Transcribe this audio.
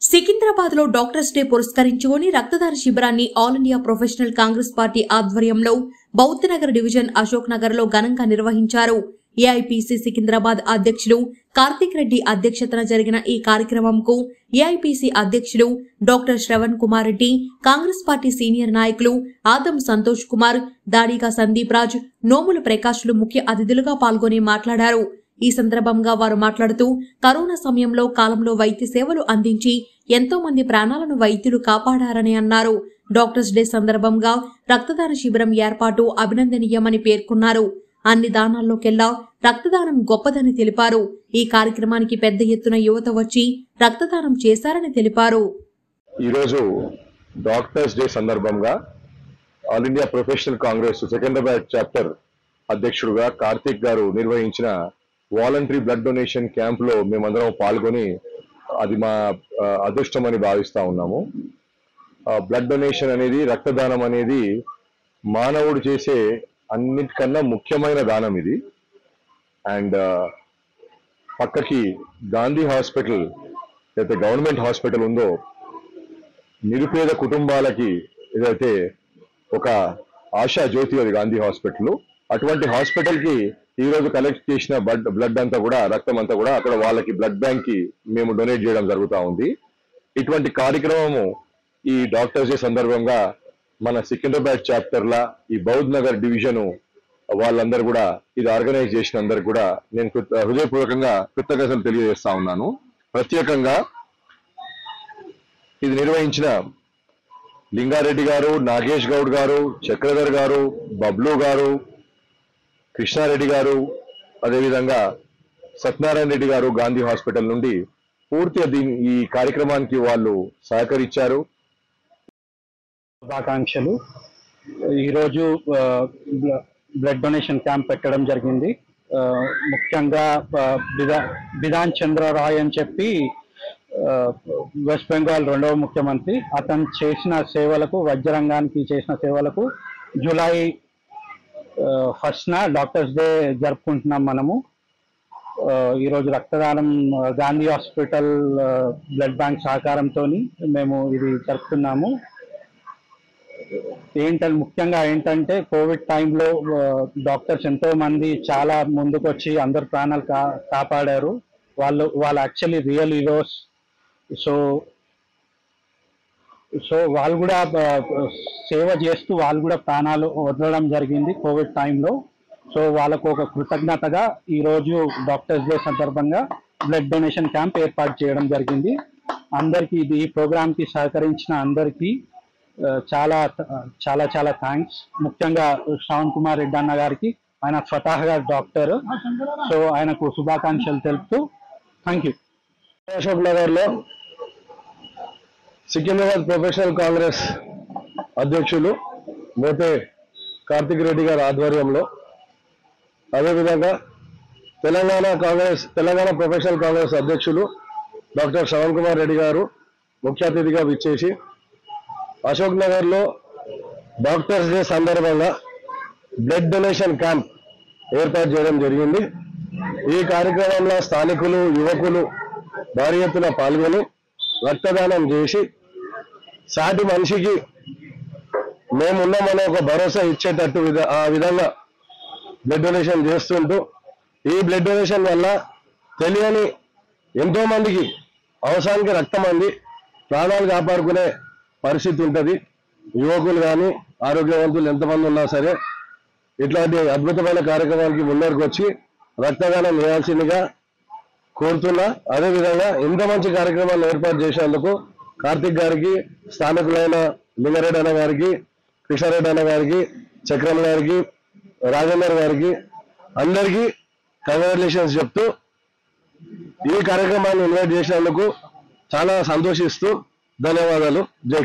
సికింద్రాబాద్ లో doctors day పురస్కరించుకొని రక్తదాన శిబిరాన్ని all India professional Congress party ఆధ్వర్యంలో బౌద్ధనగర్ డివిజన్ అశోక్ నగర్ లో ఘనంగా నిర్వహించారు ఏఐపీసీ సికింద్రాబాద్ అధ్యక్షులు కార్తిక్ రెడ్డి అధ్యక్షతన జరిగిన ఈ కార్యక్రమంకు ఏఐపీసీ అధ్యక్షులు doctor Shravan Kumar Reddy Congress party senior నాయకులు ఆదం సంతోష్ కుమార్ దాడిగా సందీప్ రాజ్ నోముల ప్రకాష్లు ముఖ్య అతిథులుగా పాల్గొని మాట్లాడారు ఈ సందర్భంగా వారు మాట్లాడుతూ కరోనా సమయంలో కాలంలో వైద్య సేవలు అందించి ఎంతో మంది ప్రాణాలను వైద్యులు కాపాడారని అన్నారు డాక్టర్స్ డే సందర్భంగా రక్తదాన శిబిరం ఏర్పాటు అభినందనీయమని పేర్కొన్నారు అన్ని దానాల్లోకెల్లా రక్తదానం గొప్పదని తెలిపారు ఈ కార్యక్రమానికి పెద్ద ఎత్తున యువత వచ్చి రక్తదానం చేశారని తెలిపారు ఈరోజు డాక్టర్స్ డే సందర్భంగా all India professional Congress Secunderabad chapter అధ్యక్షుడుగా కార్తిక్ గారు నిర్వహించిన వాలంటరీ బ్లడ్ డొనేషన్ క్యాంప్ లో మేమందరం పాల్గొని అది మా ఆ, అదృష్టం అని భావిస్తా ఉన్నాము బ్లడ్ డొనేషన్ అనేది రక్తదానం అనేది మానవుడు చేసే అన్నిటికన్నా ముఖ్యమైన దానం ఇది అండ్ పక్కకి గాంధీ హాస్పిటల్ అయితే గవర్నమెంట్ హాస్పిటల్ ఉందో నిరుపేద కుటుంబాలకి ఏదైతే ఒక ఆశా జ్యోతి అది గాంధీ హాస్పిటల్ అటువంటి హాస్పిటల్ కి ఈ రోజు కలెక్ట్ చేసిన బ్లడ్ బ్లడ్ అంతా కూడా రక్తం అంతా కూడా అక్కడ వాళ్ళకి బ్లడ్ బ్యాంక్ కి మేము డొనేట్ చేయడం జరుగుతా ఉంది ఇటువంటి కార్యక్రమము ఈ డాక్టర్స్ డే సందర్భంగా మన సికింద్రాబాద్ చాప్టర్ లా ఈ బౌద్ధ్ నగర్ డివిజన్ వాళ్ళందరూ కూడా ఇది ఆర్గనైజ్ చేసిన అందరు కూడా నేను కృత- హృదయపూర్వకంగా కృతజ్ఞతలు తెలియజేస్తా ఉన్నాను ప్రత్యేకంగా ఇది నిర్వహించిన లింగారెడ్డి గారు నాగేష్ గౌడ్ గారు చక్రధర్ గారు బబ్లు గారు కృష్ణారెడ్డి గారు అదేవిధంగా సత్యనారాయణ రెడ్డి గారు గాంధీ హాస్పిటల్ నుండి పూర్తిగా దీని ఈ కార్యక్రమానికి వాళ్ళు సహకరించారు శుభాకాంక్షలు ఈరోజు ఆ, బ్ల- బ్లడ్ డొనేషన్ క్యాంప్ పెట్టడం జరిగింది ఆ, ముఖ్యంగా ఆ, బిధా బిధాన్ చంద్ర రాయ్ అని చెప్పి ఆ, వెస్ట్ బెంగాల్ రెండవ ముఖ్యమంత్రి అతను చేసిన సేవలకు వైద్య రంగానికి చేసిన సేవలకు జూలై ఫస్ట్న డాక్టర్స్ డే జరుపుకుంటున్నాం మనము ఆ, ఈరోజు రక్తదానం ఆ, గాంధీ హాస్పిటల్ ఆ, బ్లడ్ బ్యాంక్ సహకారంతో మేము ఇది జరుపుతున్నాము ఏంటంటే ముఖ్యంగా ఏంటంటే కోవిడ్ టైంలో డాక్టర్స్ ఎంతో మంది చాలా ముందుకు వచ్చి అందరు ప్రాణాలు కా కాపాడారు వాళ్ళు వాళ్ళు actually real heroes so so వాళ్ళు కూడా ఆ, సేవ చేస్తూ వాళ్ళు కూడా ప్రాణాలు వదలడం జరిగింది కోవిడ్ టైంలో సో వాళ్ళకు ఒక కృతజ్ఞతగా ఈరోజు డాక్టర్స్ డే సందర్భంగా బ్లడ్ డొనేషన్ క్యాంప్ ఏర్పాటు చేయడం జరిగింది అందరికీ ఇది ఈ ప్రోగ్రామ్కి సహకరించిన అందరికీ ఆ, చాలా చాలా చాలా థ్యాంక్స్ ముఖ్యంగా శ్రవణ్ కుమార్ రెడ్డి అన్న గారికి ఆయన స్వతహాగా డాక్టర్ సో ఆయనకు శుభాకాంక్షలు తెలుపుతూ థ్యాంక్ యూ అశోక్ నగర్ లో సికింద్రాబాద్ ప్రొఫెషనల్ కాంగ్రెస్ అధ్యక్షులు మోతే కార్తిక్ రెడ్డి గారి ఆధ్వర్యంలో అదేవిధంగా తెలంగాణ కాంగ్రెస్ తెలంగాణ ప్రొఫెషనల్ కాంగ్రెస్ అధ్యక్షులు డాక్టర్ శ్రవణ్ కుమార్ రెడ్డి గారు ముఖ్య అతిథిగా విచ్చేసి అశోక్ నగర్ లో డాక్టర్స్ డే సందర్భంగా బ్లడ్ డొనేషన్ క్యాంప్ ఏర్పాటు చేయడం జరిగింది ఈ కార్యక్రమంలో స్థానికులు యువకులు భారీ ఎత్తున పాల్గొని రక్తదానం చేసి సాటి మనిషికి మేమున్నామనే ఒక భరోసా ఇచ్చేటట్టు విధ- ఆ విధంగా బ్లడ్ డొనేషన్ చేస్తుంటూ ఈ బ్లడ్ డొనేషన్ వల్ల తెలియని ఎంతో మందికి అవసరానికి రక్తం అంది ప్రాణాలు కాపాడుకునే పరిస్థితి ఉంటుంది యువకులు కానీ ఆరోగ్యవంతులు ఎంతమంది ఉన్నా సరే ఇట్లాంటి అద్భుతమైన కార్యక్రమానికి ముందరికి వచ్చి రక్తదానం చేయాల్సిందిగా కోరుతున్నా అదేవిధంగా ఇంత మంచి కార్యక్రమాలు ఏర్పాటు చేసేందుకు కార్తిక్ గారికి స్థానికులైన లింగారెడ్డి అన్న గారికి కృష్ణారెడ్డి అన్న గారికి చక్రం గారికి రాజేందర్ గారికి అందరికీ కంగ్రాచులేషన్స్ చెప్తూ ఈ కార్యక్రమాన్ని ఇన్వైట్ చేసినందుకు చాలా సంతోషిస్తూ ధన్యవాదాలు జై